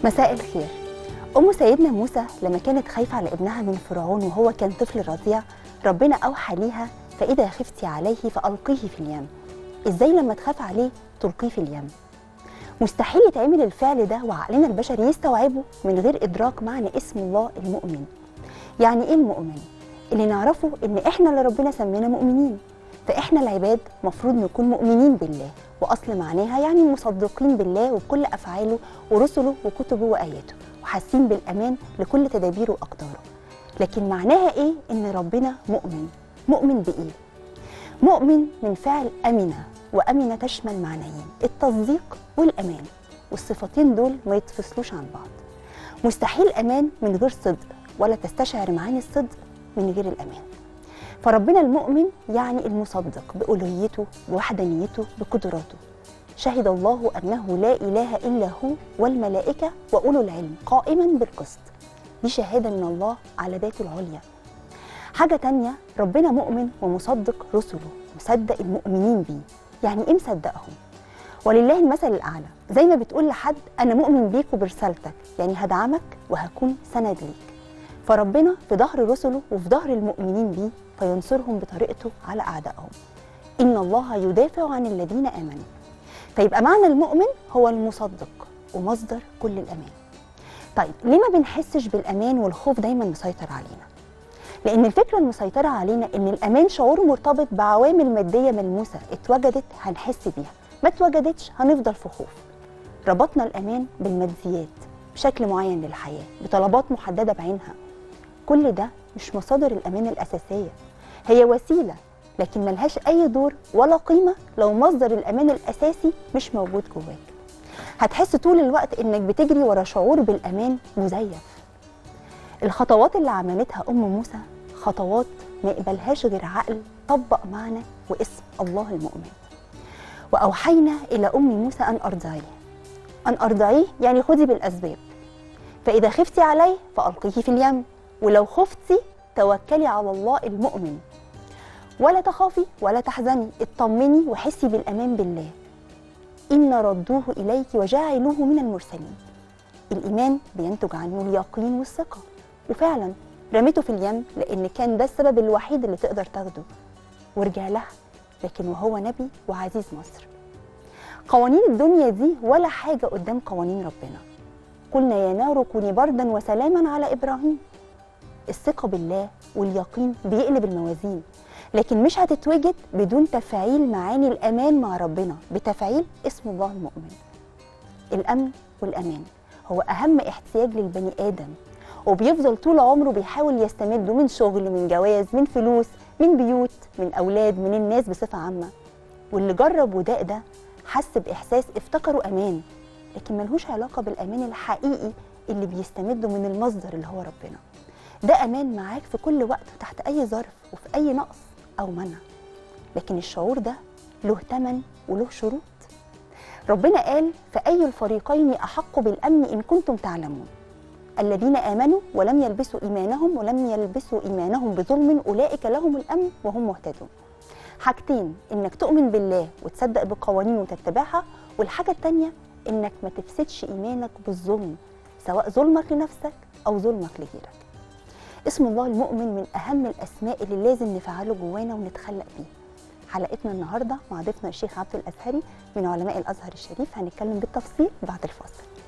مساء الخير أم سيدنا موسى لما كانت خايفة على ابنها من فرعون وهو كان طفل رضيع ربنا أوحى ليها فإذا خفتي عليه فألقيه في اليم إزاي لما تخاف عليه تلقيه في اليم مستحيل يتعمل الفعل ده وعقلنا البشري يستوعبه من غير إدراك معنى اسم الله المؤمن يعني إيه المؤمن؟ اللي نعرفه إن إحنا اللي ربنا سمينا مؤمنين فإحنا العباد مفروض نكون مؤمنين بالله وأصل معناها يعني مصدقين بالله وبكل أفعاله ورسله وكتبه وآياته وحاسين بالأمان لكل تدابيره وأقداره لكن معناها إيه إن ربنا مؤمن مؤمن بإيه؟ مؤمن من فعل أمنة وأمنة تشمل معنيين التصديق والأمان والصفتين دول ما يتفصلوش عن بعض مستحيل أمان من غير صدق ولا تستشعر معاني الصدق من غير الأمان فربنا المؤمن يعني المصدق بألوهيته بوحدانيته بقدراته شهد الله أنه لا إله إلا هو والملائكة وأولو العلم قائما بالقسط دي شهادة من الله على ذاته العليا حاجة تانية ربنا مؤمن ومصدق رسله مصدق المؤمنين بيه يعني إيه مصدقهم ولله المثل الأعلى زي ما بتقول لحد أنا مؤمن بيك وبرسالتك يعني هدعمك وهكون سند ليك فربنا في ظهر رسله وفي ظهر المؤمنين بيه فينصرهم بطريقته على أعدائهم إن الله يدافع عن الذين آمنوا فيبقى معنى المؤمن هو المصدق ومصدر كل الأمان طيب ليه ما بنحسش بالأمان والخوف دايما مسيطر علينا لأن الفكرة المسيطرة علينا إن الأمان شعور مرتبط بعوامل مادية ملموسة اتوجدت هنحس بيها ما اتوجدتش هنفضل في خوف ربطنا الأمان بالماديات بشكل معين للحياة بطلبات محددة بعينها كل ده مش مصادر الأمان الأساسية هي وسيلة لكن ملهاش أي دور ولا قيمة لو مصدر الأمان الأساسي مش موجود جواك هتحس طول الوقت إنك بتجري ورا شعور بالأمان مزيف الخطوات اللي عملتها أم موسى خطوات ما يقبلهاش غير عقل طبق معنى واسم الله المؤمن وأوحينا إلى أم موسى أن أرضعيه أن أرضعيه يعني خدي بالأسباب فإذا خفتي عليه فألقيه في اليم ولو خفتي توكلي على الله المؤمن ولا تخافي ولا تحزني اطمني وحسي بالأمان بالله إن ردوه إليك وجعلوه من المرسلين الإيمان بينتج عنه اليقين والثقة وفعلا رميته في اليم لأن كان ده السبب الوحيد اللي تقدر تاخده ورجع لها لكن وهو نبي وعزيز مصر قوانين الدنيا دي ولا حاجة قدام قوانين ربنا قلنا يا نار كوني بردا وسلاما على إبراهيم الثقة بالله واليقين بيقلب الموازين لكن مش هتتوجد بدون تفعيل معاني الأمان مع ربنا بتفعيل اسم الله المؤمن الأمن والأمان هو أهم احتياج للبني آدم وبيفضل طول عمره بيحاول يستمده من شغل من جواز من فلوس من بيوت من أولاد من الناس بصفة عامة واللي جرب وداق ده حس بإحساس افتكره أمان لكن ملهوش علاقة بالأمان الحقيقي اللي بيستمده من المصدر اللي هو ربنا ده أمان معاك في كل وقت وتحت أي ظرف وفي أي نقص أو منع لكن الشعور ده له تمن وله شروط ربنا قال فأي الفريقين أحق بالأمن إن كنتم تعلمون الذين آمنوا ولم يلبسوا إيمانهم ولم يلبسوا إيمانهم بظلم أولئك لهم الأمن وهم مهتدون حاجتين إنك تؤمن بالله وتصدق بقوانينه وتتبعها والحاجة التانية إنك ما تفسدش إيمانك بالظلم سواء ظلمك لنفسك أو ظلمك لغيرك اسم الله المؤمن من أهم الأسماء اللي لازم نفعله جوانا ونتخلق بيه حلقتنا النهارده مع ضيفنا الشيخ عبد الازهري من علماء الازهر الشريف هنتكلم بالتفصيل بعد الفاصل